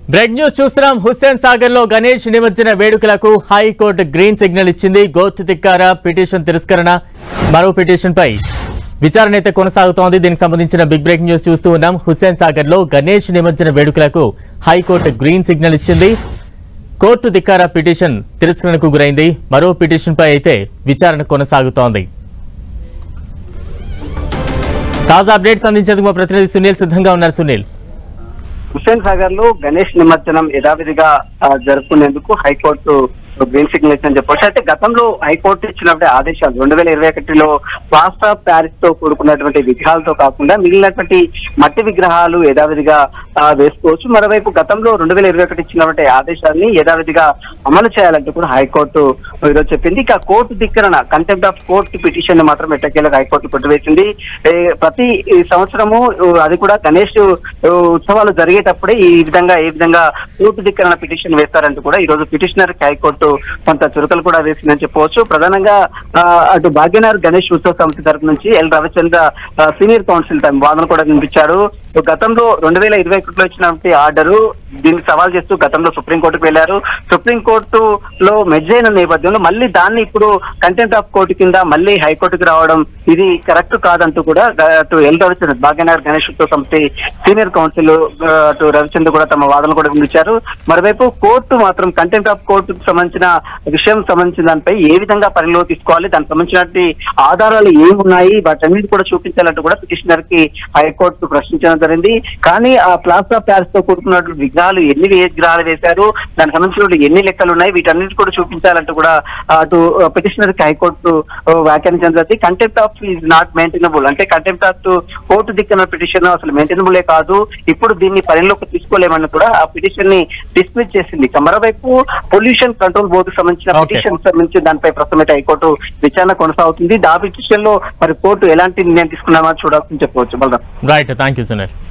Break news చూస్తున్నాం హుస్సేన్ సాగర్ లో గణేష్ నిమజ్జన వేడుకలకు హైకోర్టు గ్రీన్ సిగ్నల్ ఇచ్చింది గోర్టు ధిక్కార పిటిషన్ తిరస్కరణ మరో పిటిషన్ పై విచారణ అయితే కొనసాగుతోంది దీనికి సంబంధించిన బిగ్ బ్రేక్ న్యూస్ చూస్తూ ఉన్నాం హుస్సేన్ సాగర్ లో గణేష్ నిమజ్జన వేడుకలకు హైకోర్టు గ్రీన్ సిగ్నల్ ఇచ్చింది కోర్టు ధిక్కార పిటిషన్ తిరస్కరణకు గురైంది మరో పిటిషన్ పై అయితే విచారణ కొనసాగుతోంది తాజా అప్డేట్స్ అందించేందుకు మా ప్రతినిధి సునీల్ సిద్ధంగా ఉన్నారు సునీల్ హుస్సేన్ సాగర్ లో గణేష్ నిమజ్జనం యథావిధిగా ఆ, జరుపుకునేందుకు హైకోర్టు గ్రీన్ సిగ్నల్ ఇచ్చిందని చెప్పొచ్చు అయితే గతంలో హైకోర్టు ఇచ్చినటువంటి ఆదేశాలు రెండు వేల ఇరవై ఒకటిలో ప్లాస్టర్ ఆఫ్ ప్యారిస్ తో కూడుకున్నటువంటి విగ్రహాలతో కాకుండా మిగిలినటువంటి మట్టి విగ్రహాలు యథావిధిగా ఆ, వేసుకోవచ్చు మరోవైపు గతంలో రెండు వేల ఇరవై ఒకటి ఇచ్చినటువంటి ఆదేశాన్ని యథావిధిగా అమలు చేయాలంటూ కూడా హైకోర్టు ఈరోజు చెప్పింది ఇక కోర్టు ధిక్కరణ కంటెంప్ట్ ఆఫ్ కోర్టు పిటిషన్ ని మాత్రం ఎట్టకేలకు హైకోర్టు కొట్టివేసింది ఏ, ప్రతి ఈ సంవత్సరము ఉ, అది కూడా గణేష్ ఉ, ఉత్సవాలు జరిగేటప్పుడే ఈ విధంగా ఏ విధంగా కోర్టు ధిక్కరణ పిటిషన్ వేస్తారంటూ కూడా ఈ రోజు పిటిషనర్ కి హైకోర్టు కొంత చురుకలు కూడా వేసిందని చెప్పవచ్చు ప్రధానంగా ఆ, అటు భాగ్యనగర్ గణేష్ ఉత్సవ సమితి తరపు నుంచి ఎల్ రవిచంద్ర ఆ, సీనియర్ కౌన్సిల్ తన వాదన కూడా వినిపించారు గతంలో రెండు వేల ఇరవై ఒకటిలో ఇచ్చినటువంటి ఆర్డరు దీన్ని సవాల్ చేస్తూ గతంలో సుప్రీంకోర్టుకు వెళ్లారు సుప్రీంకోర్టులో మెజ్ అయిన నేపథ్యంలో మళ్ళీ దాన్ని ఇప్పుడు కంటెంట్ ఆఫ్ కోర్టు కింద మళ్ళీ హైకోర్టుకు రావడం ఇది కరెక్ట్ కాదంటూ కూడా గా- అటు ఎల్ రవిచంద్ర భాగ్యనగర్ గణేష్ ఉత్సవ సమితి సీనియర్ కౌన్సిల్ ఆ, అటు రవిచంద్ర కూడా తమ వాదనలు కూడా వినిపించారు మరోవైపు కోర్టు మాత్రం కంటెంట్ ఆఫ్ కోర్టుకు సంబంధించిన విషయం సంబంధించిన దానిపై ఏ విధంగా పరిలో తీసుకోవాలి దానికి సంబంధించినటువంటి ఆధారాలు ఏమున్నాయి వాటన్నిటి కూడా చూపించాలంటూ కూడా పిటిషనర్ కి హైకోర్టు ప్రశ్నించడం జరిగింది కానీ ఆ ప్లాస్టర్ ఆఫ్ ప్యారిస్ తో కూడుకున్నటువంటి విగ్రహాలు ఎన్ని వే- విగ్రహాలు వేశారు దానికి సంబంధించిన ఎన్ని లెక్కలు ఉన్నాయి వీటన్నిటి కూడా చూపించాలంటూ కూడా అటు పిటిషనర్ కి హైకోర్టు ఆ, వ్యాఖ్యానించడం జరిగింది contempt of is not maintainable అంటే కంటెంప్ట్ ఆఫ్ కోర్టు దిక్కున పిటిషన్ అసలు మెయింటైనబులే కాదు ఇప్పుడు దీన్ని పరిలోకి తీసుకోలేమని కూడా ఆ పిటిషన్ ని డిస్మిస్ చేసింది ఇక మరోవైపు పొల్యూషన్ కంట్రోల్ బోర్డుకు సంబంధించిన Okay. పిటిషన్ సంబంధించి దానిపై ప్రస్తుతం అయితే హైకోర్టు విచారణ కొనసాగుతుంది ఆ పిటిషన్ లో మరి కోర్టు ఎలాంటి నిర్ణయం తీసుకున్నామో చూడాల్సింది చెప్పవచ్చు Balaram right thank you Sunil